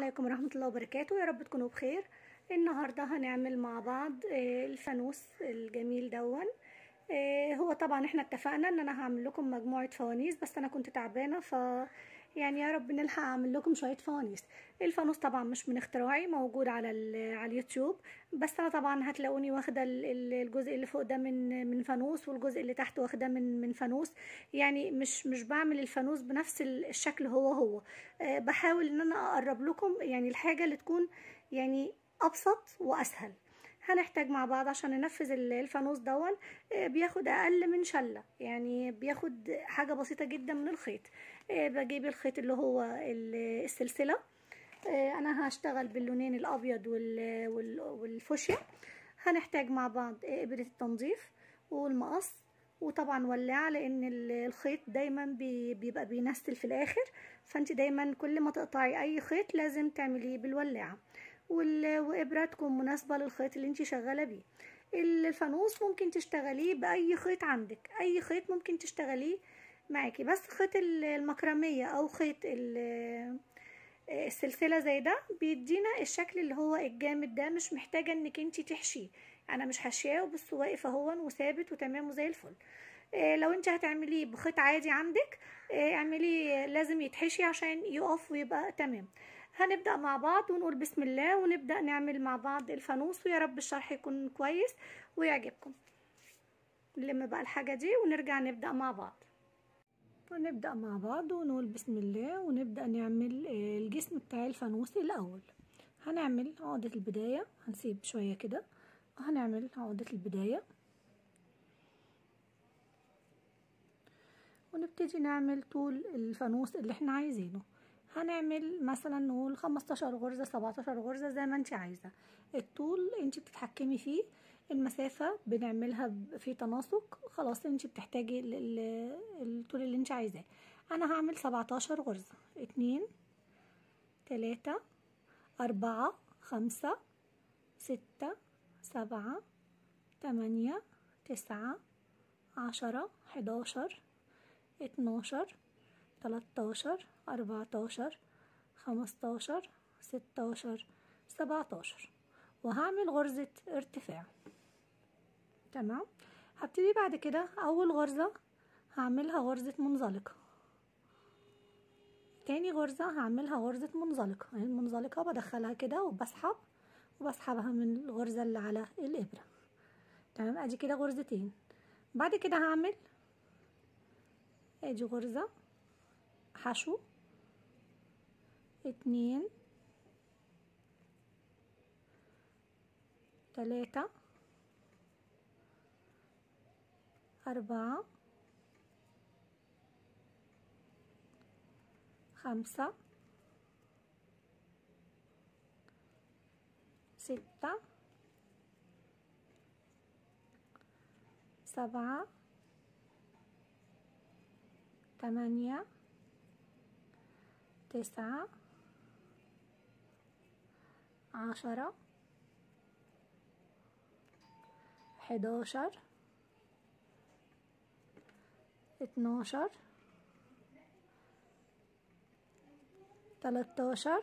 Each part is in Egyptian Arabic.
عليكم ورحمة الله وبركاته يا رب تكونوا بخير النهاردة هنعمل مع بعض آه، الفانوس الجميل دون آه، هو طبعا احنا اتفقنا ان انا هعمل لكم مجموعة فوانيس بس انا كنت تعبانة ف يعني يا رب نلحق اعمل لكم شوية فوانيس الفانوس طبعا مش من اختراعي موجود على ال- على اليوتيوب بس انا طبعا هتلاقوني واخدة ال- ال- الجزء اللي فوق ده من من فانوس والجزء اللي تحت واخده من من فانوس يعني مش مش بعمل الفانوس بنفس ال- الشكل هو هو آه، بحاول ان انا اقرب لكم يعني الحاجة اللي تكون يعني ابسط واسهل هنحتاج مع بعض عشان ننفذ ال- الفانوس دون آه، بياخد اقل من شلة يعني بياخد حاجة بسيطة جدا من الخيط آه، بجيب الخيط اللي هو ال- السلسلة آه، انا هشتغل باللونين الابيض وال- وال- والفوشيا هنحتاج مع بعض آه، ابرة التنظيف والمقص وطبعا ولاعة لان ال- الخيط دايما بي- بيبقى بينستل في الاخر فانت دايما كل ما تقطعي اي خيط لازم تعمليه بالولاعة وال- وابرة تكون مناسبة للخيط اللي انت شغالة بيه الفانوس ممكن تشتغليه باي خيط عندك اي خيط ممكن تشتغليه معاكي بس خيط ال- المكرمية او خيط ال- السلسلة زي ده بيدينا الشكل اللي هو الجامد ده مش محتاجة انك انت تحشيه انا مش حاشياه وبس واقف اهون وثابت وتمام وزي الفل إيه لو انت هتعمليه بخيط عادي عندك إيه اعمليه لازم يتحشي عشان يقف ويبقى تمام هنبدأ مع بعض ونقول بسم الله ونبدأ نعمل مع بعض الفانوس ويا رب الشرح يكون كويس ويعجبكم نلم بقى الحاجة دي ونرجع نبدأ مع بعض ونبدأ مع بعض ونقول بسم الله ونبدأ نعمل آه، الجسم بتاع الفانوس الأول هنعمل عقدة البداية هنسيب شوية كده وهنعمل عقدة البداية ونبتدي نعمل طول الفانوس اللي احنا عايزينه هنعمل مثلا نقول 15 غرزة 17 غرزة زي ما انت عايزة الطول انت بتتحكمي فيه المسافة بنعملها ب- في تناسق خلاص انت بتحتاجي ال- ال- الطول اللي انت عايزاه انا هعمل 17 غرزة اتنين تلاتة أربعة خمسة ستة سبعة تمانية تسعة عشرة حداشر اتناشر تلاتاشر أربعتاشر خمستاشر ستاشر سبعتاشر وهعمل غرزة ارتفاع تمام هبتدي بعد كده أول غرزة هعملها غرزة منزلقة تاني غرزة هعملها غرزة منزلقة يعني المنزلقة بدخلها كده وبسحب وبسحبها من الغرزة اللي على الإبرة تمام ادي كده غرزتين بعد كده هعمل ادي غرزة حشو اتنين تلاتة أربعة خمسة ستة سبعة تمانية تسعة عشرة حداشر اتناشر تلاتاشر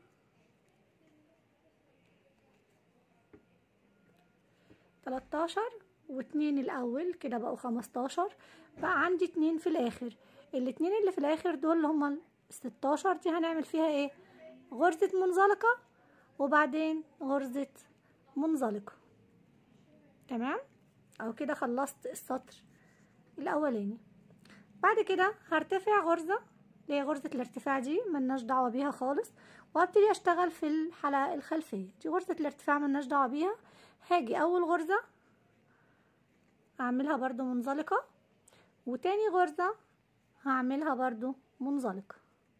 تلاتاشر واتنين الاول كده بقوا خمستاشر بقى عندي اتنين في الاخر الاتنين اللي في الاخر دول اللي هما الستاشر دي هنعمل فيها ايه غرزة منزلقة وبعدين غرزة منزلقة تمام او كده خلصت السطر الاولاني بعد كده هرتفع غرزة اللي هي غرزة الارتفاع دي ملناش دعوة بيها خالص وهبتدي اشتغل في الحلقة الخلفية دي غرزة الارتفاع ملناش دعوة بيها هاجي اول غرزة اعملها برضو منزلقة وتاني غرزة هعملها برضو منزلقة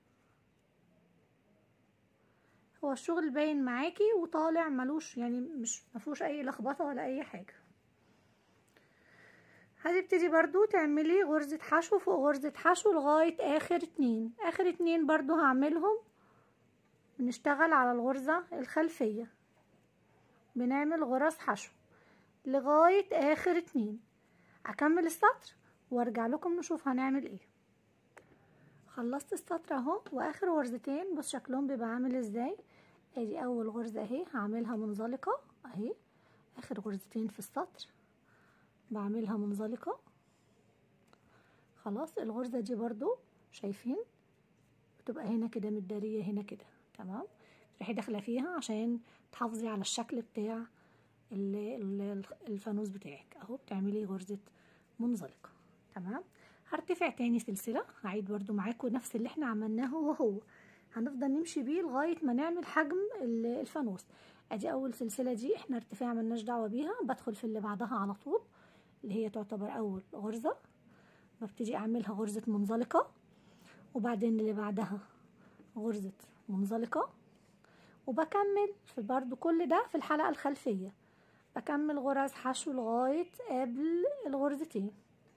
هو الشغل باين معاكي وطالع ملوش يعني مش مفيهوش اي لخبطة ولا اي حاجة هتبتدي برضو تعملي غرزة حشو فوق غرزة حشو لغاية اخر اتنين اخر اتنين برضو هعملهم بنشتغل على الغرزة الخلفية بنعمل غرز حشو لغاية اخر اتنين اكمل السطر وارجع لكم نشوف هنعمل ايه خلصت السطر اهو واخر غرزتين بص شكلهم بيبقى عامل ازاي ادي اول غرزة اهي هعملها منزلقة اهي اخر غرزتين في السطر بعملها منزلقة خلاص الغرزة دي برضو شايفين بتبقى هنا كده متدارية هنا كده تمام تروحي داخلة فيها عشان تحافظي على الشكل بتاع الفانوس بتاعك اهو بتعملي غرزة منزلقة تمام هرتفع تاني سلسلة هعيد برضو معاكم نفس اللي احنا عملناه هو هو هنفضل نمشي بيه لغاية ما نعمل حجم الفانوس ادي اول سلسلة دي احنا ارتفاع ملناش دعوة بيها بدخل في اللي بعدها على طول اللي هي تعتبر اول غرزة ببتدي اعملها غرزة منزلقة وبعدين اللي بعدها غرزة منزلقة وبكمل في برضو كل ده في الحلقة الخلفية بكمل غرز حشو لغاية قبل الغرزتين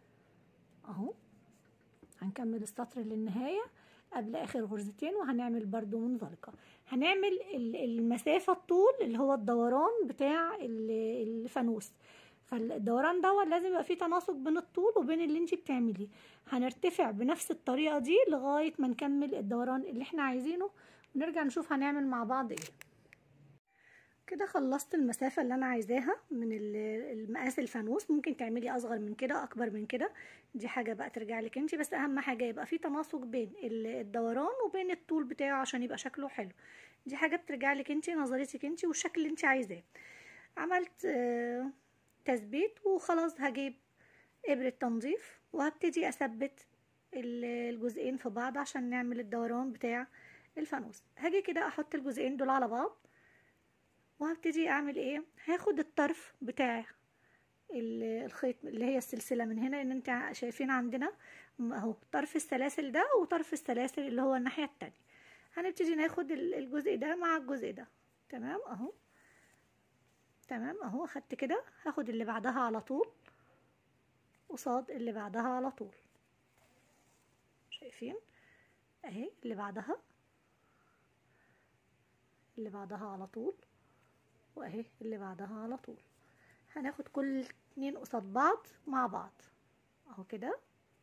اهو هنكمل السطر للنهاية قبل اخر غرزتين وهنعمل برضو منزلقة هنعمل المسافة الطول اللي هو الدوران بتاع الفانوس فالدوران دوت لازم يبقى فيه تناسق بين الطول وبين اللي انت بتعمليه هنرتفع بنفس الطريقة دي لغاية ما نكمل الدوران اللي احنا عايزينه ونرجع نشوف هنعمل مع بعض ايه كده خلصت المسافة اللي انا عايزاها من المقاس الفانوس ممكن تعملي اصغر من كده اكبر من كده دي حاجة بقى ترجع لك انت بس اهم حاجة يبقى في تناسق بين الدوران وبين الطول بتاعه عشان يبقى شكله حلو دي حاجة بترجع لك انت نظريتك انت والشكل اللي انت عايزاه عملت تثبيت وخلاص هجيب ابرة تنظيف وهبتدي اثبت الجزئين في بعض عشان نعمل الدوران بتاع الفانوس هاجي كده احط الجزئين دول على بعض وهبتدي اعمل ايه هاخد الطرف بتاع الخيط اللي هي السلسلة من هنا ان انت شايفين عندنا اهو طرف السلاسل ده وطرف السلاسل اللي هو الناحية التانية هنبتدي ناخد الجزء ده مع الجزء ده تمام اهو تمام اهو اخدت كده هاخد اللي بعدها على طول قصاد اللي بعدها على طول شايفين اهي اللي بعدها اللي بعدها على طول واهي اللي بعدها على طول هناخد كل اتنين قصاد بعض مع بعض اهو كده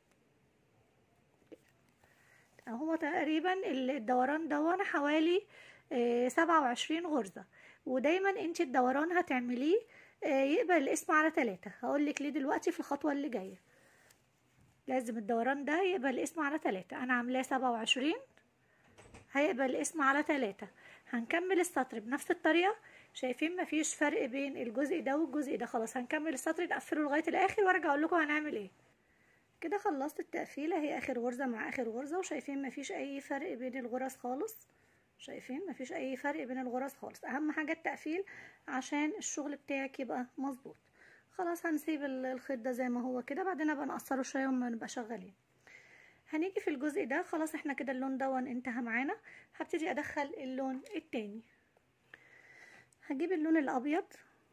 هو تقريبا الدوران دون حوالي سبعة وعشرين غرزة ودايما انت الدوران هتعمليه يقبل الاسم على تلاتة هقولك ليه دلوقتي في الخطوة اللي جاية لازم الدوران ده يقبل الاسم على تلاتة انا عاملاه سبعة وعشرين هيقبل الاسم على تلاتة هنكمل السطر بنفس الطريقة شايفين مفيش فرق بين الجزء ده والجزء ده خلاص هنكمل السطر نقفله لغاية الاخر وارجع اقول لكم هنعمل ايه كده خلصت التقفيله هي اخر غرزه مع اخر غرزه وشايفين مفيش اي فرق بين الغرز خالص شايفين مفيش اي فرق بين الغرز خالص اهم حاجه التقفيل عشان الشغل بتاعك يبقى مظبوط خلاص هنسيب الخيط ده زي ما هو كده بعدين ابقى نقصره شويه وما نبقى شغالين هنيجي في الجزء ده خلاص احنا كده اللون دون انتهى معانا هبتدي ادخل اللون التاني هجيب اللون الابيض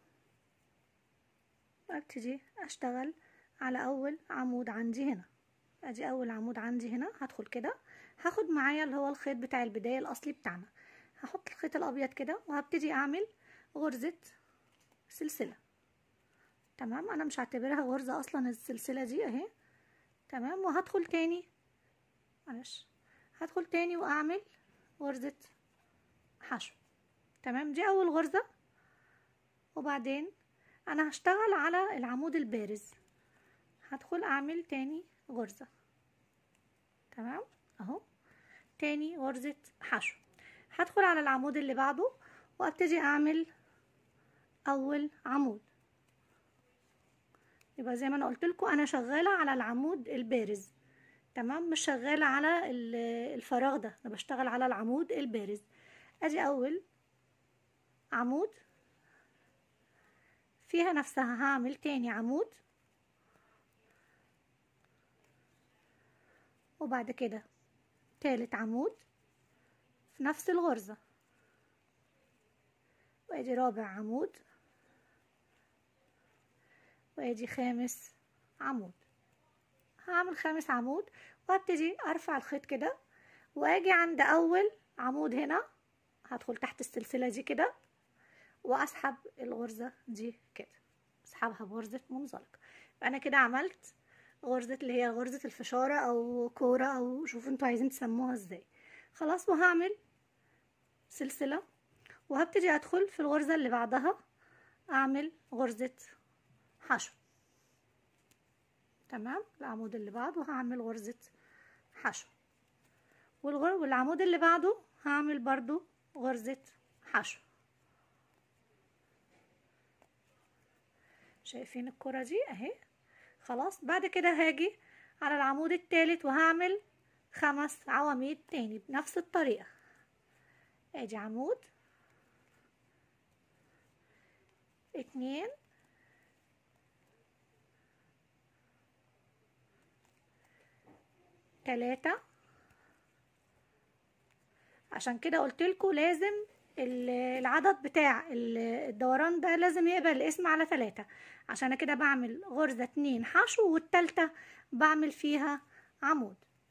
وابتدي اشتغل على اول عمود عندي هنا ادي اول عمود عندي هنا هدخل كده هاخد معايا اللي هو الخيط بتاع البداية الاصلي بتاعنا هحط الخيط الابيض كده وهبتدي اعمل غرزة سلسلة تمام انا مش هعتبرها غرزة اصلا السلسلة دي اهي تمام وهدخل تاني معلش هدخل تاني واعمل غرزة حشو تمام دي اول غرزة وبعدين انا هشتغل على العمود البارز هدخل اعمل تاني غرزة تمام اهو تاني غرزة حشو هدخل على العمود اللي بعده وابتدي اعمل اول عمود يبقى زي ما انا قلت لكم انا شغالة على العمود البارز تمام مش شغالة على الفراغ ده انا بشتغل على العمود البارز ادي اول عمود فيها نفسها هعمل تاني عمود وبعد كده تالت عمود في نفس الغرزة وادي رابع عمود وادي خامس عمود هعمل خامس عمود وابتدي ارفع الخيط كده واجي عند اول عمود هنا هدخل تحت السلسلة دي كده واسحب الغرزة دي كده اسحبها بغرزة منزلق انا كده عملت غرزة اللي هي غرزة الفشارة او كورة او شوفوا انتوا عايزين تسموها ازاي خلاص وهعمل سلسلة وهبتدي ادخل في الغرزة اللي بعدها اعمل غرزة حشو تمام العمود اللي بعده هعمل غرزة حشو والغر... والعمود اللي بعده هعمل برضو غرزة حشو شايفين الكرة دي اهي خلاص بعد كده هاجي على العمود التالت وهعمل خمس عواميد تاني بنفس الطريقة ادي عمود اتنين تلاتة عشان كده قلتلكوا لازم العدد بتاع الدوران ده لازم يقبل الاسم على ثلاثة عشان كده بعمل غرزة اتنين حشو والتالتة بعمل فيها عمود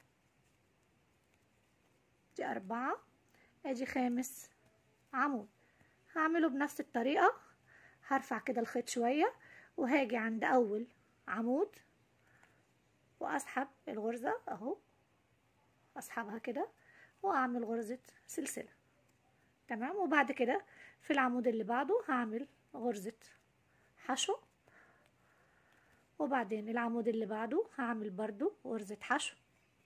دي أربعة ادي خامس عمود هعمله بنفس الطريقة هرفع كده الخيط شوية وهاجي عند أول عمود وأسحب الغرزة أهو أسحبها كده وأعمل غرزة سلسلة تمام وبعد كده في العمود اللي بعده هعمل غرزة حشو وبعدين العمود اللي بعده هعمل برضو غرزة حشو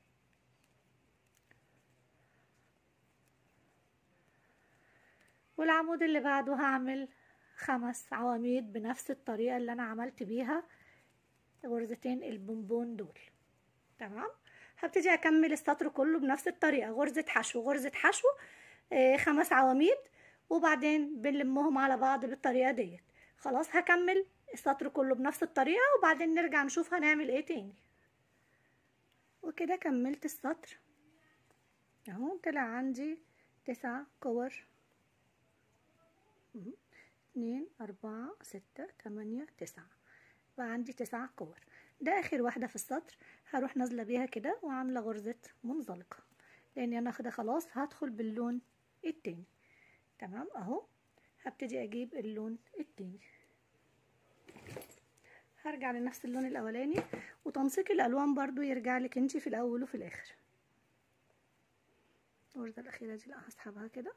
والعمود اللي بعده هعمل خمس عواميد بنفس الطريقة اللي أنا عملت بيها غرزتين البونبون دول تمام هبتدي أكمل السطر كله بنفس الطريقة غرزة حشو غرزة حشو آه خمس عواميد وبعدين بنلمهم على بعض بالطريقة ديت خلاص هكمل السطر كله بنفس الطريقة وبعدين نرجع نشوف هنعمل ايه تاني وكده كملت السطر اهو طلع عندي تسع كور اتنين اربعة ستة تمانية تسعة بقى عندي تسع كور ده اخر واحدة في السطر هروح نازلة بيها كده وعاملة غرزة منزلقة لان انا كده خلاص هدخل باللون التاني تمام اهو هبتدي اجيب اللون التاني هرجع لنفس اللون الاولاني وتنسيق الالوان برضو يرجع لك انتي في الاول وفي الاخر الغرزة الاخيرة دي لا هسحبها كده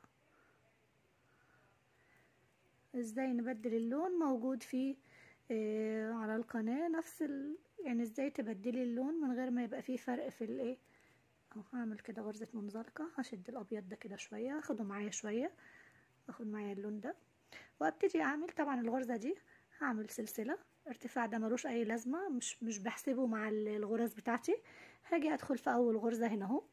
ازاي نبدل اللون موجود في آه على القناة نفس ال... يعني ازاي تبدلي اللون من غير ما يبقى فيه فرق في الايه اهو هعمل كده غرزة منزلقة هشد الابيض ده كده شوية هاخده معايا شوية اخد معايا اللون ده وابتدي اعمل طبعا الغرزة دي هعمل سلسلة ارتفاع ده ملوش اي لازمة مش مش بحسبه مع الغرز بتاعتي هاجي ادخل في اول غرزة هنا اهو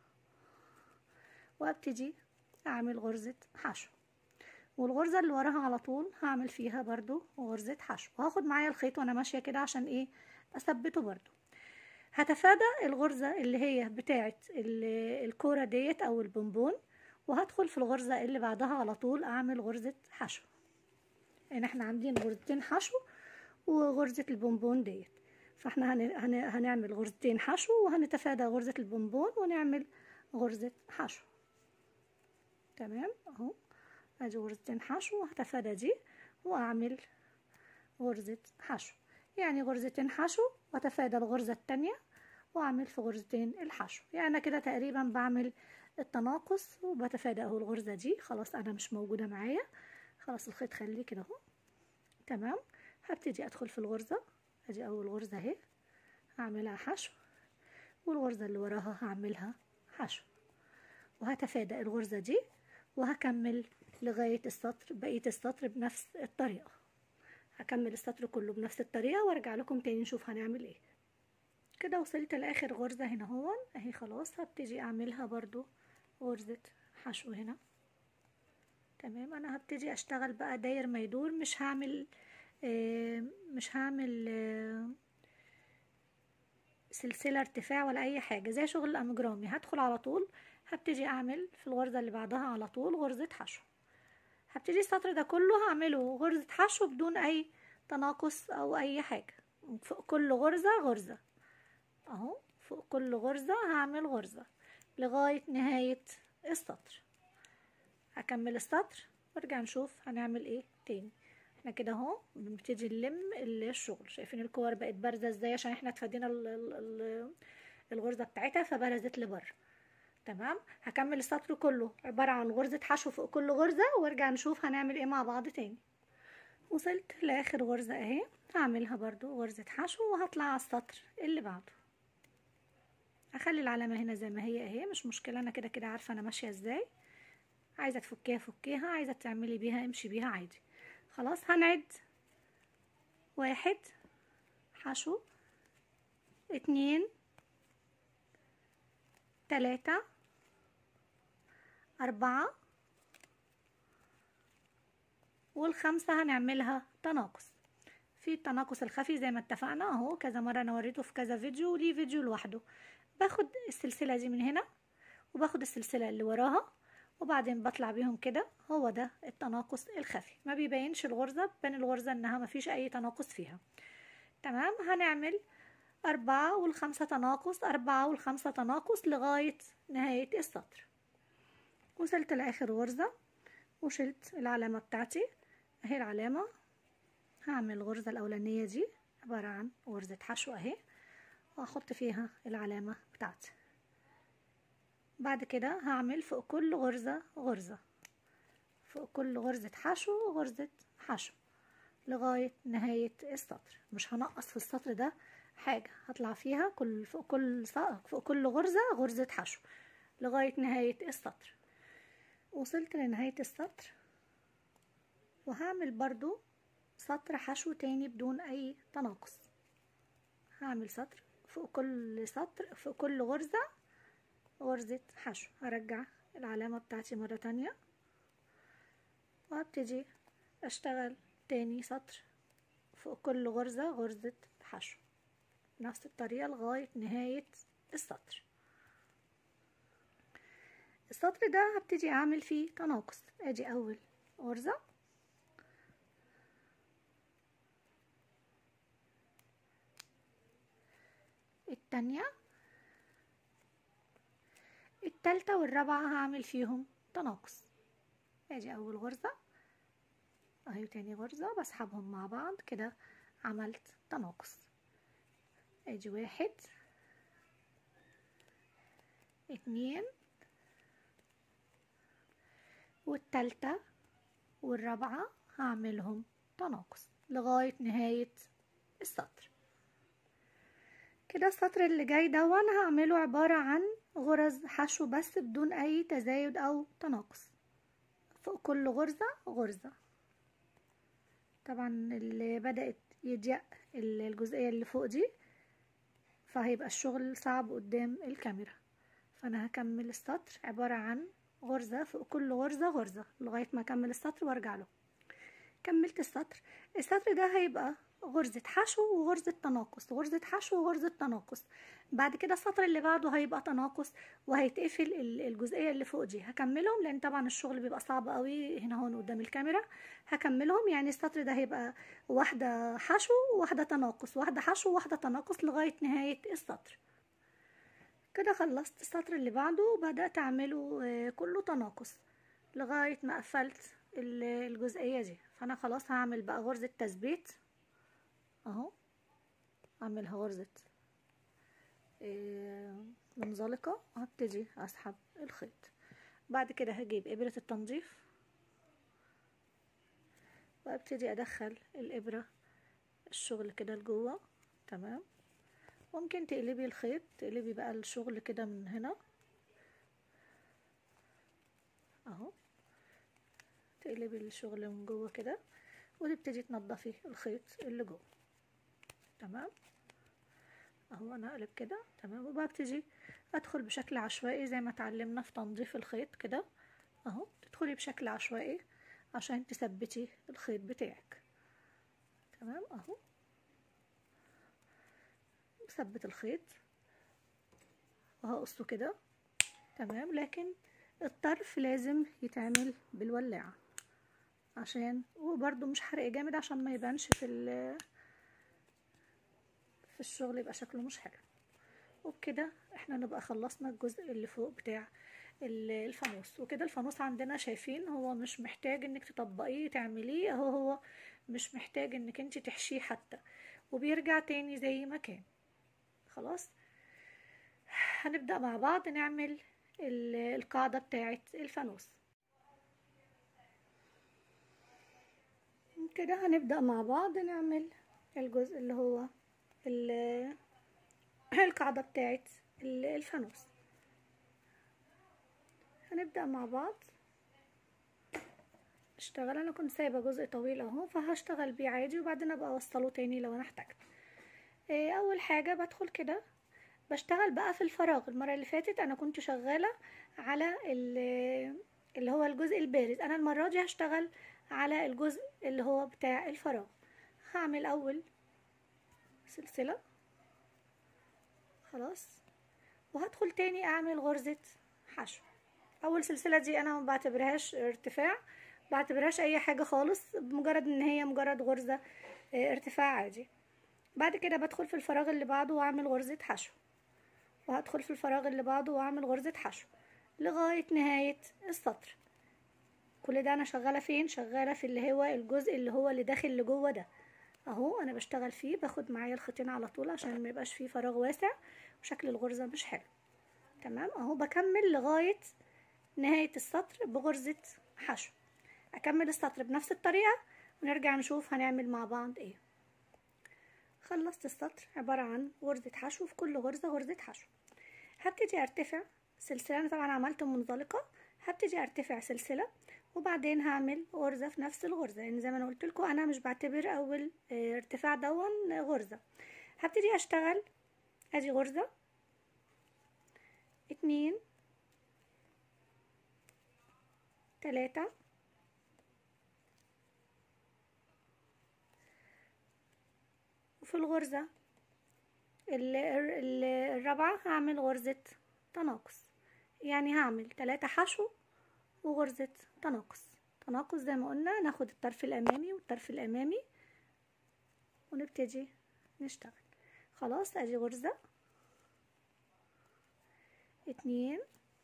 وابتدي اعمل غرزة حشو والغرزة اللي وراها على طول هعمل فيها برضو غرزة حشو وهاخد معايا الخيط وانا ماشية كده عشان ايه اثبته برضو هتفادى الغرزة اللي هي بتاعة الكورة ديت او البونبون وهدخل في الغرزة اللي بعدها على طول اعمل غرزة حشو يعني احنا عاملين غرزتين حشو وغرزة البونبون ديت فاحنا هن... هن... هنعمل غرزتين حشو وهنتفادى غرزة البونبون ونعمل غرزة حشو تمام اهو ادي غرزتين حشو هتفادى دي واعمل غرزة حشو يعني غرزتين حشو واتفادى الغرزة التانية واعمل في غرزتين الحشو يعني انا كده تقريبا بعمل التناقص وبتفادى اهو الغرزة دي خلاص انا مش موجودة معايا خلاص الخيط خليه كده اهو تمام هبتدي ادخل في الغرزة ادي اول غرزة اهي هعملها حشو والغرزة اللي وراها هعملها حشو وهتفادى الغرزة دي وهكمل لغاية السطر بقية السطر بنفس الطريقة هكمل السطر كله بنفس الطريقة وارجع لكم تاني نشوف هنعمل ايه كده وصلت لاخر غرزة هنا هون اهي خلاص هبتدي اعملها برضو غرزة حشو هنا تمام انا هبتدي اشتغل بقى داير ما يدور مش هعمل آه مش هعمل آه سلسلة ارتفاع ولا اي حاجة زي شغل الامجرامي هدخل على طول هبتدي اعمل في الغرزة اللي بعدها على طول غرزة حشو هبتدي السطر ده كله هعمله غرزة حشو بدون اي تناقص او اي حاجة فوق كل غرزة غرزة اهو فوق كل غرزة هعمل غرزة لغاية نهاية السطر هكمل السطر وارجع نشوف هنعمل ايه تاني احنا كده اهو بنبتدي نلم الشغل شايفين الكور بقت بارزه ازاي عشان احنا اتفادينا الغرزه بتاعتها فبرزت لبره تمام هكمل السطر كله عباره عن غرزه حشو فوق كل غرزه وارجع نشوف هنعمل ايه مع بعض تاني وصلت لاخر غرزه اهي هعملها برضو غرزه حشو وهطلع على السطر اللي بعده اخلي العلامه هنا زي ما هي اهي مش مشكله انا كده كده عارفه انا ماشيه ازاي عايزه تفكيها فكيها عايزه تعملي بيها امشي بيها عادي خلاص هنعد واحد حشو اتنين تلاتة أربعة والخمسة هنعملها تناقص في التناقص الخفي زي ما اتفقنا اهو كذا مرة انا وريته في كذا فيديو وليه فيديو لوحده باخد السلسلة دي من هنا وباخد السلسلة اللي وراها وبعدين بطلع بيهم كده هو ده التناقص الخفي ما بيبينش الغرزة بين الغرزة انها ما فيش اي تناقص فيها تمام هنعمل أربعة والخمسة تناقص أربعة والخمسة تناقص لغاية نهاية السطر وصلت لآخر غرزة وشلت العلامة بتاعتي اهي العلامة هعمل الغرزة الأولانية دي عبارة عن غرزة حشو اهي وأحط فيها العلامة بتاعتي بعد كده هعمل فوق كل غرزة غرزة فوق كل غرزة حشو غرزة حشو لغاية نهاية السطر مش هنقص في السطر ده حاجة هطلع فيها كل فوق كل فوق كل غرزة غرزة حشو لغاية نهاية السطر وصلت لنهاية السطر وهعمل برضو سطر حشو تاني بدون أي تناقص هعمل سطر فوق كل سطر فوق كل غرزة غرزة حشو هرجع العلامة بتاعتي مرة تانية وهبتدي اشتغل تاني سطر فوق كل غرزة غرزة حشو نفس الطريقة لغاية نهاية السطر السطر ده هبتدي اعمل فيه تناقص ادي اول غرزة التانية التالتة والرابعة هعمل فيهم تناقص ادي اول غرزة اهي تاني غرزة بسحبهم مع بعض كده عملت تناقص ادي واحد اتنين والتالتة والرابعة هعملهم تناقص لغاية نهاية السطر كده السطر اللي جاي دون هعمله عبارة عن غرز حشو بس بدون اي تزايد او تناقص فوق كل غرزة غرزة طبعا اللي بدأت يضيق الجزئية اللي فوق دي فهيبقى الشغل صعب قدام الكاميرا فانا هكمل السطر عبارة عن غرزة فوق كل غرزة غرزة لغاية ما اكمل السطر وارجع له كملت السطر السطر ده هيبقى غرزة حشو وغرزة تناقص غرزة حشو وغرزة تناقص بعد كده السطر اللي بعده هيبقى تناقص وهيتقفل الجزئية اللي فوق دي هكملهم لان طبعا الشغل بيبقى صعب قوي هنا هون قدام الكاميرا هكملهم يعني السطر ده هيبقى واحدة حشو وواحدة تناقص واحدة حشو وواحدة تناقص لغاية نهاية السطر كده خلصت السطر اللي بعده وبدأت اعمله كله تناقص لغاية ما قفلت الجزئية دي فانا خلاص هعمل بقى غرزة تثبيت اهو اعملها غرزة منزلقة وهبتدي اسحب الخيط بعد كده هجيب ابرة التنظيف وابتدي ادخل الابرة الشغل كده لجوه تمام ممكن تقلبي الخيط تقلبي بقى الشغل كده من هنا اهو تقلبي الشغل من جوه كده وتبتدي تنضفي الخيط اللي جوه تمام اهو انا اقلب كده تمام وببتدي ادخل بشكل عشوائي زي ما اتعلمنا في تنظيف الخيط كده اهو تدخلي بشكل عشوائي عشان تثبتي الخيط بتاعك تمام اهو بثبت الخيط وهقصه كده تمام لكن الطرف لازم يتعمل بالولاعة عشان وبرده مش حرق جامد عشان ما يبانش في في الشغل يبقى شكله مش حلو وبكده احنا نبقى خلصنا الجزء اللي فوق بتاع الفانوس وكده الفانوس عندنا شايفين هو مش محتاج انك تطبقيه تعمليه اهو هو مش محتاج انك انت تحشيه حتى وبيرجع تاني زي ما كان خلاص هنبدأ مع بعض نعمل القاعدة بتاعة الفانوس كده هنبدأ مع بعض نعمل الجزء اللي هو القاعدة بتاعة الفانوس هنبدأ مع بعض اشتغل انا كنت سايبه جزء طويل اهو فهشتغل بيه عادي وبعدين ابقى اوصله تاني لو انا احتجت ايه اول حاجه بدخل كده بشتغل بقى في الفراغ المره اللي فاتت انا كنت شغاله على اللي هو الجزء البارز انا المره دي هشتغل على الجزء اللي هو بتاع الفراغ هعمل اول سلسله خلاص وهدخل تاني اعمل غرزه حشو اول سلسله دي انا ما بعتبرهاش ارتفاع بعتبرهاش اي حاجه خالص بمجرد ان هي مجرد غرزه ارتفاع عادي بعد كده بدخل في الفراغ اللي بعده واعمل غرزه حشو وهدخل في الفراغ اللي بعده واعمل غرزه حشو لغايه نهايه السطر كل ده انا شغاله فين شغاله في اللي هو الجزء اللي هو اللي داخل لجوه ده اهو انا بشتغل فيه باخد معايا الخيطين على طول عشان ما يبقاش فيه فراغ واسع وشكل الغرزه مش حلو تمام اهو بكمل لغايه نهايه السطر بغرزه حشو اكمل السطر بنفس الطريقه ونرجع نشوف هنعمل مع بعض ايه خلصت السطر عباره عن غرزه حشو في كل غرزه غرزه حشو هبتدي ارتفع سلسله انا طبعا عملت منزلقه هبتدي ارتفع سلسله وبعدين هعمل غرزه في نفس الغرزه يعني زي ما انا قلت لكم انا مش بعتبر اول ارتفاع دون غرزه هبتدي اشتغل ادي غرزه اتنين تلاتة وفي الغرزة الرابعة هعمل غرزة تناقص يعني هعمل تلاتة حشو وغرزة تناقص تناقص زي ما قلنا ناخد الطرف الامامي والطرف الامامي ونبتدي نشتغل خلاص ادي غرزة اتنين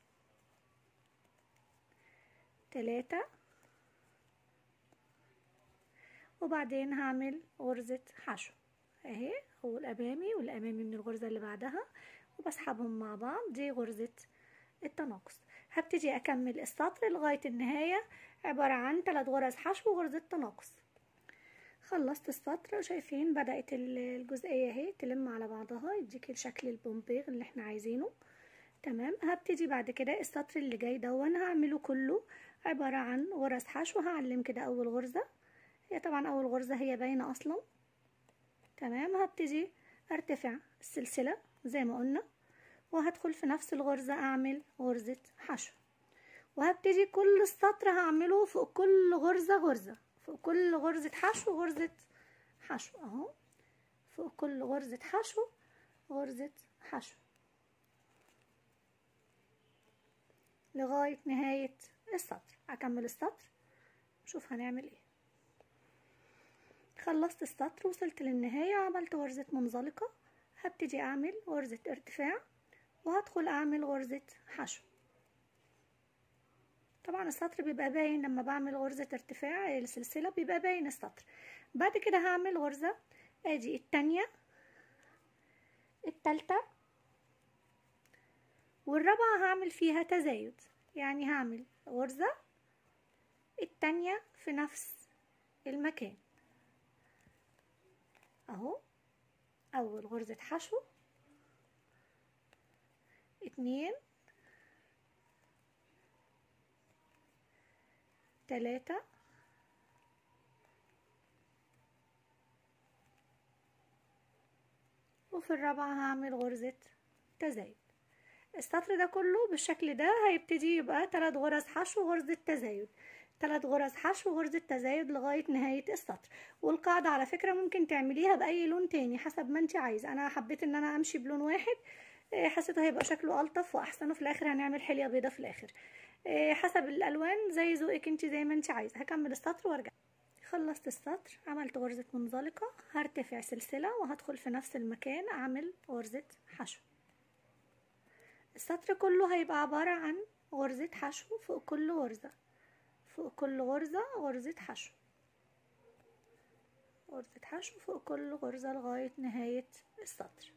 تلاتة وبعدين هعمل غرزة حشو اهي هو الامامي والامامي من الغرزة اللي بعدها وبسحبهم مع بعض دي غرزة التناقص هبتدي اكمل السطر لغاية النهاية عبارة عن ثلاث غرز حشو وغرزة تناقص خلصت السطر شايفين بدأت الجزئية اهي تلم على بعضها يديك الشكل البومبيغ اللي احنا عايزينه تمام هبتدي بعد كده السطر اللي جاي دون هعمله كله عبارة عن غرز حشو هعلم كده اول غرزة هي طبعا اول غرزة هي باينة اصلا تمام هبتدي ارتفع السلسلة زي ما قلنا وهدخل في نفس الغرزة اعمل غرزة حشو وهبتدي كل السطر هعمله فوق كل غرزة غرزة فوق كل غرزة حشو غرزة حشو اهو فوق كل غرزة حشو غرزة حشو لغاية نهاية السطر هكمل السطر نشوف هنعمل ايه خلصت السطر وصلت للنهاية عملت غرزة منزلقة هبتدي اعمل غرزة ارتفاع وهدخل اعمل غرزة حشو طبعا السطر بيبقى باين لما بعمل غرزة ارتفاع السلسلة بيبقى باين السطر بعد كده هعمل غرزة ادي التانية التالتة والرابعة هعمل فيها تزايد يعني هعمل غرزة التانية في نفس المكان اهو اول غرزة حشو اتنين تلاتة وفي الرابعة هعمل غرزة تزايد السطر ده كله بالشكل ده هيبتدي يبقى تلات غرز حشو وغرزة تزايد تلات غرز حشو وغرزة تزايد لغاية نهاية السطر والقاعدة على فكرة ممكن تعمليها بأي لون تاني حسب ما انت عايزة انا حبيت ان انا امشي بلون واحد حسيته هيبقى شكله الطف واحسن وفي الاخر هنعمل حلية بيضة في الاخر حسب الالوان زي ذوقك انت زي ما انت عايزة هكمل السطر وارجع خلصت السطر عملت غرزة منزلقة هرتفع سلسلة وهدخل في نفس المكان اعمل غرزة حشو السطر كله هيبقى عبارة عن غرزة حشو فوق كل غرزة فوق كل غرزة غرزة حشو غرزة حشو فوق كل غرزة لغاية نهاية السطر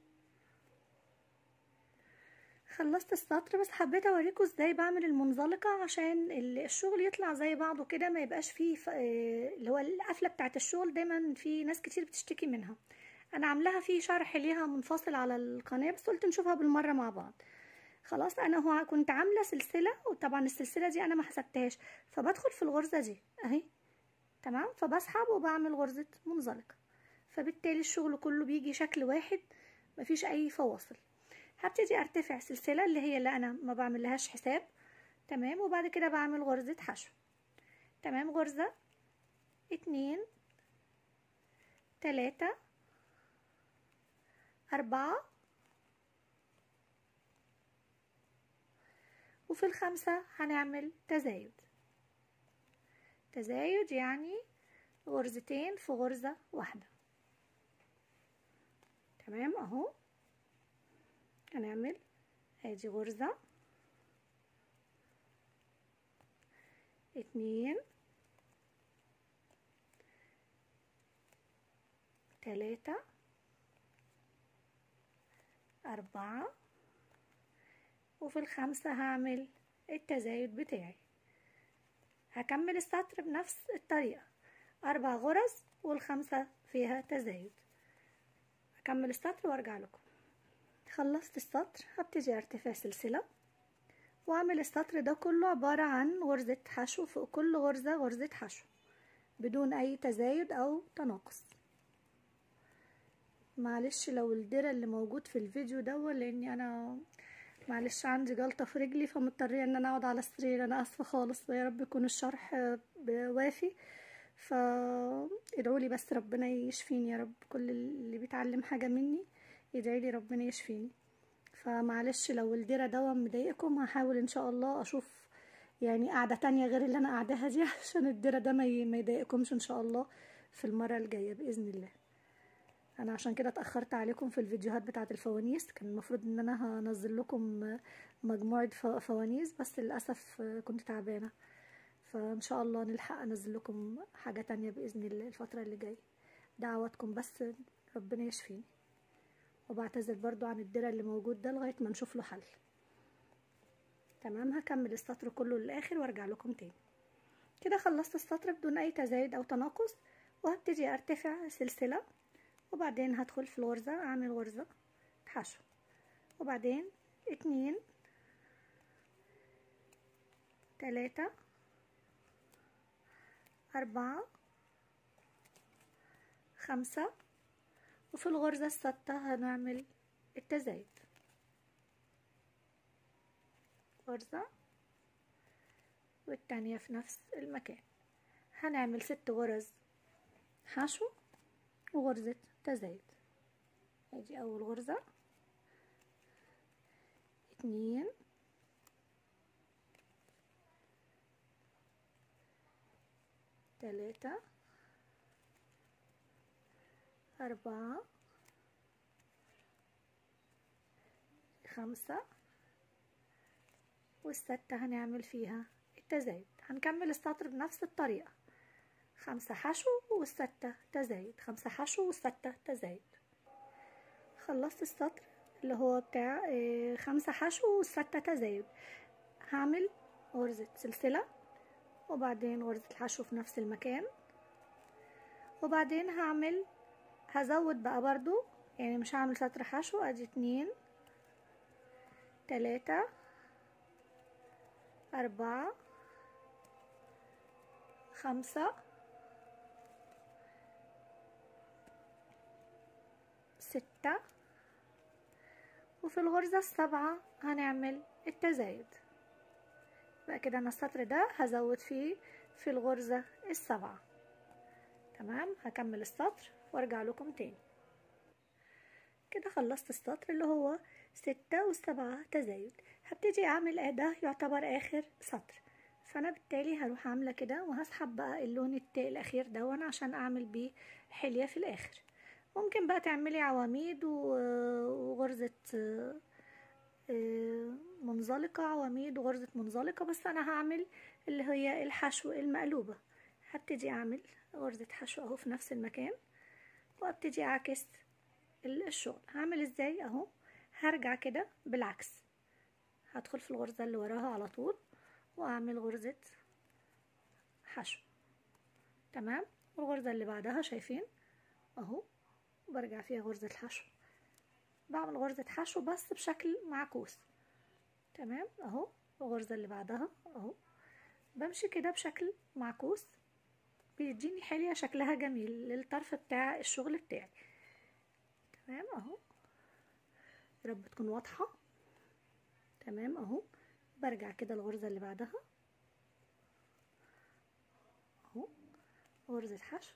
خلصت السطر بس حبيت اوريكم ازاي بعمل المنزلقة عشان الشغل يطلع زي بعضه كده ما يبقاش فيه اللي هو القفلة بتاعت الشغل دايما في ناس كتير بتشتكي منها انا عاملاها في شرح ليها منفصل على القناة بس قلت نشوفها بالمرة مع بعض خلاص انا هو كنت عاملة سلسلة وطبعا السلسلة دي انا ما حسبتهاش فبدخل في الغرزة دي اهي تمام فبسحب وبعمل غرزة منزلقة فبالتالي الشغل كله بيجي شكل واحد مفيش اي فواصل هبتدي ارتفع سلسلة اللي هي اللي انا ما بعمل لهاش حساب تمام وبعد كده بعمل غرزة حشو تمام غرزة اتنين تلاتة أربعة وفي الخمسة هنعمل تزايد تزايد يعني غرزتين في غرزة واحدة تمام اهو هنعمل ادي غرزة اتنين تلاتة أربعة وفي الخمسة هعمل التزايد بتاعي هكمل السطر بنفس الطريقة أربع غرز والخمسة فيها تزايد هكمل السطر وارجع لكم خلصت السطر هبتدي ارتفع سلسلة واعمل السطر ده كله عبارة عن غرزة حشو فوق كل غرزة غرزة حشو بدون اي تزايد او تناقص معلش لو الدرع اللي موجود في الفيديو ده لاني انا معلش عندي جلطة في رجلي فمضطرية ان انا اقعد على السرير انا اسفة خالص يا رب يكون الشرح وافي فادعولي بس ربنا يشفيني يا رب كل اللي بيتعلم حاجة مني يدعيلي ربنا يشفيني فمعلش لو الدرع ده مضايقكم هحاول ان شاء الله اشوف يعني قاعدة تانية غير اللي انا قاعداها دي عشان الدرع ده ما يضايقكمش ان شاء الله في المرة الجاية بإذن الله انا عشان كده اتاخرت عليكم في الفيديوهات بتاعه الفوانيس كان المفروض ان انا هنزل لكم مجموعه فوانيس بس للاسف كنت تعبانه فان شاء الله نلحق انزل لكم حاجه تانية باذن الله الفتره اللي جايه دعواتكم بس ربنا يشفيني وبعتذر برضو عن الدرع اللي موجود ده لغايه ما نشوف له حل تمام هكمل السطر كله للاخر وارجع لكم تاني كده خلصت السطر بدون اي تزايد او تناقص وهبتدي ارتفع سلسله وبعدين هدخل في الغرزة اعمل غرزة حشو وبعدين اتنين تلاتة أربعة خمسة وفي الغرزة الستة هنعمل التزايد غرزة والتانية في نفس المكان هنعمل ست غرز حشو وغرزة تزايد ادي اول غرزة اتنين تلاتة أربعة خمسة والستة هنعمل فيها التزايد هنكمل السطر بنفس الطريقة خمسة حشو والستة تزايد خمسة حشو والستة تزايد خلصت السطر اللي هو بتاع خمسة حشو والستة تزايد هعمل غرزة سلسلة وبعدين غرزة الحشو في نفس المكان وبعدين هعمل هزود بقى برضو يعني مش هعمل سطر حشو ادي اتنين تلاتة اربعة خمسة ستة وفي الغرزة السابعة هنعمل التزايد بقى كده انا السطر ده هزود فيه في الغرزة السابعة تمام هكمل السطر وارجع لكم تاني كده خلصت السطر اللي هو ستة والسبعة تزايد هبتدي اعمل ده يعتبر اخر سطر فانا بالتالي هروح عاملة كده وهسحب بقى اللون التاء الاخير دون عشان اعمل بيه حلية في الاخر ممكن بقى تعملي عواميد وغرزة منزلقة عواميد وغرزة منزلقة بس انا هعمل اللي هي الحشو المقلوبة هبتدي اعمل غرزة حشو اهو في نفس المكان وابتدي اعكس الشغل هعمل ازاي اهو هرجع كده بالعكس هدخل في الغرزة اللي وراها على طول واعمل غرزة حشو تمام والغرزة اللي بعدها شايفين اهو برجع فيها غرزة الحشو بعمل غرزة حشو بس بشكل معكوس تمام اهو الغرزة اللي بعدها اهو بمشي كده بشكل معكوس بيديني حلية شكلها جميل للطرف بتاع الشغل بتاعي تمام اهو يا رب تكون واضحة تمام اهو برجع كده الغرزة اللي بعدها اهو غرزة حشو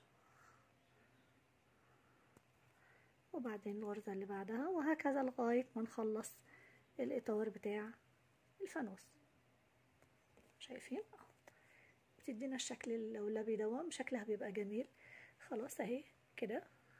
وبعدين الغرزة اللي بعدها وهكذا لغاية ما نخلص الإطار بتاع الفانوس شايفين اهو بتدينا الشكل اللولبي دوام شكلها بيبقى جميل خلاص اهي كده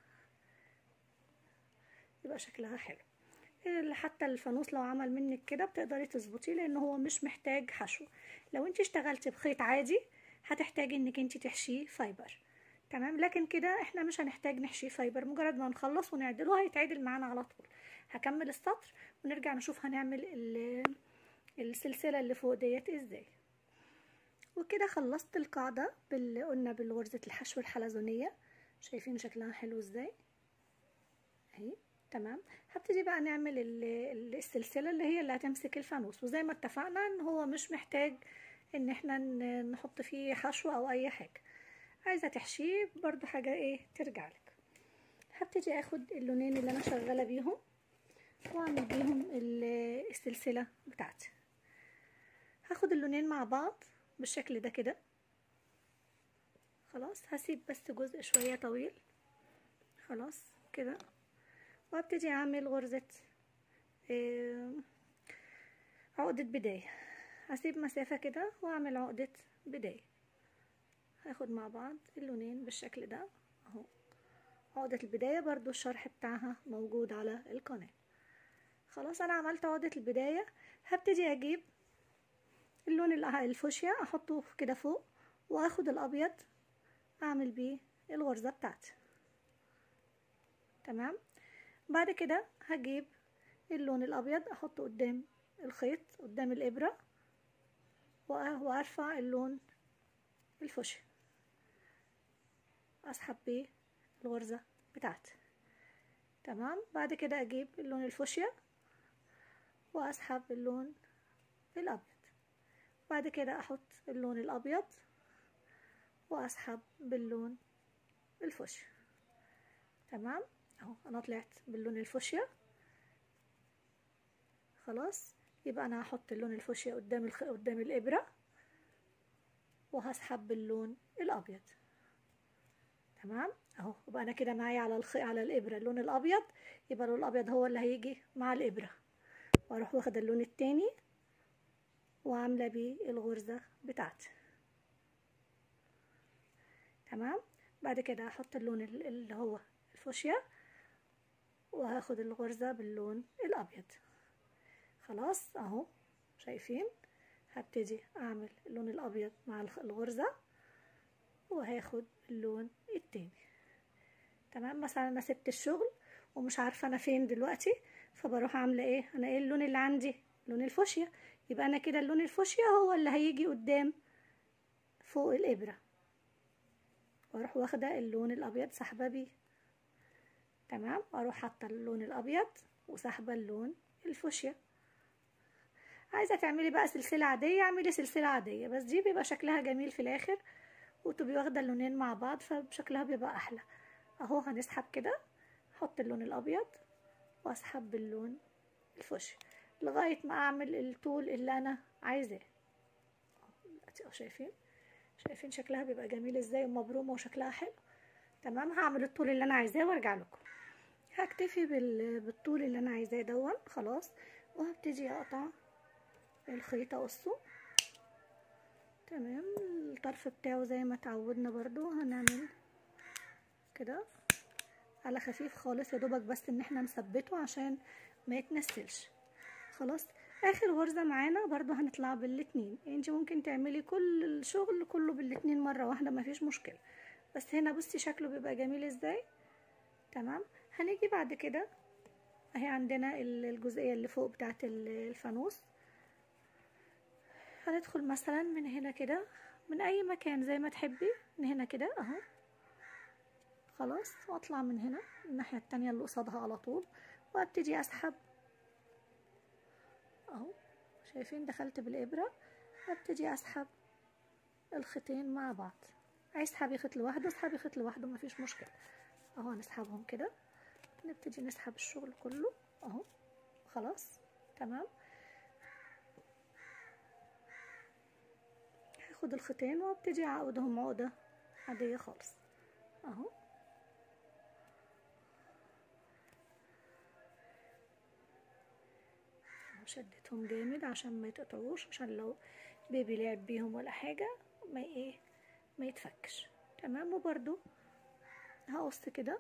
يبقى شكلها حلو حتى الفانوس لو عمل منك كده بتقدري تظبطيه لان هو مش محتاج حشو لو انت اشتغلتي بخيط عادي هتحتاجي انك انت تحشيه فايبر تمام لكن كده احنا مش هنحتاج نحشيه فايبر مجرد ما نخلص ونعدله هيتعدل معانا على طول هكمل السطر ونرجع نشوف هنعمل السلسله اللي فوق ديت ازاي وكده خلصت القاعده باللي قلنا بالغرزه الحشو الحلزونيه شايفين شكلها حلو ازاي اهي تمام هبتدي بقى نعمل السلسله اللي هي اللي هتمسك الفانوس وزي ما اتفقنا ان هو مش محتاج ان احنا نحط فيه حشو او اي حاجه عايزه تحشيه برضو حاجه ايه ترجع لك هبتدي اخد اللونين اللي انا شغاله بيهم واعمل بيهم السلسله بتاعتي هاخد اللونين مع بعض بالشكل ده كده خلاص هسيب بس جزء شويه طويل خلاص كده وابتدي اعمل غرزة عقدة بداية هسيب مسافة كده واعمل عقدة بداية هاخد مع بعض اللونين بالشكل ده اهو عقدة البداية برضو الشرح بتاعها موجود على القناة خلاص انا عملت عقدة البداية هبتدي اجيب اللون الفوشيا احطه كده فوق واخد الابيض اعمل بيه الغرزة بتاعتي تمام بعد كده هجيب اللون الابيض احطه قدام الخيط قدام الابرة وارفع اللون الفوشيا اسحب بيه الغرزة بتاعتي تمام بعد كده اجيب اللون الفوشيا واسحب اللون الابيض بعد كده احط اللون الابيض واسحب باللون الفوشيا تمام اهو انا طلعت باللون الفوشيا خلاص يبقى انا هحط اللون الفوشيا قدام الخ... قدام الابره وهسحب باللون الابيض تمام اهو يبقى انا كده معايا على الخ... على الابره اللون الابيض يبقى اللون الابيض هو اللي هيجي مع الابره واروح واخده اللون التاني وعامله بيه الغرزه بتاعتي تمام بعد كده هحط اللون اللي هو الفوشيا وهاخد الغرزة باللون الأبيض خلاص أهو شايفين هبتدي أعمل اللون الأبيض مع الغرزة وهاخد اللون التاني تمام مثلا أنا سبت الشغل ومش عارفة أنا فين دلوقتي فبروح عاملة إيه أنا إيه اللون اللي عندي لون الفوشيا يبقى أنا كده اللون الفوشيا هو اللي هيجي قدام فوق الإبرة واروح واخدة اللون الأبيض سحبة بيه تمام واروح حاطه اللون الابيض وسحبه اللون الفوشيا عايزه تعملي بقى سلسله عاديه اعملي سلسله عاديه بس دي بيبقى شكلها جميل في الاخر وتبقي واخده اللونين مع بعض فشكلها بيبقى احلى اهو هنسحب كده احط اللون الابيض واسحب باللون الفوشيا لغايه ما اعمل الطول اللي انا عايزاه اهو شايفين شايفين شكلها بيبقى جميل ازاي ومبرومه وشكلها حلو تمام هعمل الطول اللي انا عايزاه وارجع لكم هكتفي بالطول اللي انا عايزاه دون خلاص وهبتدي اقطع الخيط اقصه تمام الطرف بتاعه زي ما اتعودنا برضو هنعمل كده على خفيف خالص يا دوبك بس ان احنا نثبته عشان ما يتنسلش خلاص اخر غرزه معانا برضو هنطلع بالاتنين انت ممكن تعملي كل الشغل كله بالاتنين مره واحده مفيش مشكله بس هنا بصي شكله بيبقى جميل ازاي تمام هنيجي بعد كده اهي عندنا الجزئية اللي فوق بتاعت الفانوس هندخل مثلا من هنا كده من اي مكان زي ما تحبي من هنا كده اهو خلاص واطلع من هنا الناحية التانية اللي قصادها على طول وابتدي اسحب اهو شايفين دخلت بالابرة ابتدي اسحب الخيطين مع بعض عايز تسحبي خيط لوحده اسحبي خيط لوحده مفيش مشكلة اهو هنسحبهم كده نبتدي نسحب الشغل كله اهو خلاص تمام هاخد الخيطين وابتدي اعقدهم عقدة عادية خالص اهو شدتهم جامد عشان ما يتقطعوش عشان لو بيبي لعب بيهم ولا حاجة ما ايه ما يتفكش تمام وبرده هقص كده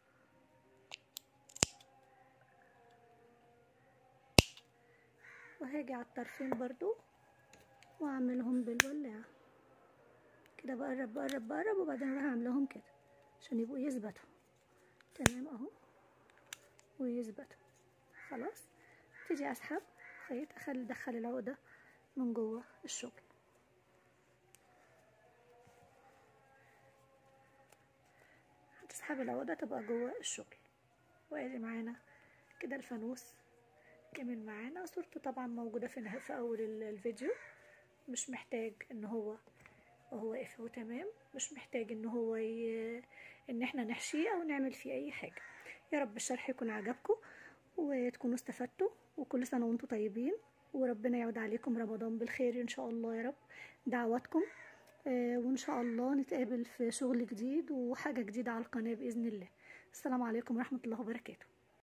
وهاجي على الطرفين برضو واعملهم بالولاعة كده بقرب بقرب بقرب وبعدين اروح اعملهم كده عشان يبقوا يثبتوا تمام اهو ويثبتوا خلاص تيجي اسحب خيط اخلي ادخل العقدة من جوه الشغل هتسحب العقدة تبقى جوه الشغل وادي معانا كده الفانوس كمل معانا صورته طبعا موجودة في في اول الفيديو مش محتاج ان هو وهو واقف هو تمام مش محتاج ان هو ي... ان احنا نحشيه او نعمل فيه اي حاجة يا رب الشرح يكون عجبكم وتكونوا استفدتوا وكل سنة وانتم طيبين وربنا يعود عليكم رمضان بالخير ان شاء الله يا رب دعواتكم آه وان شاء الله نتقابل في شغل جديد وحاجة جديدة على القناة بإذن الله السلام عليكم ورحمة الله وبركاته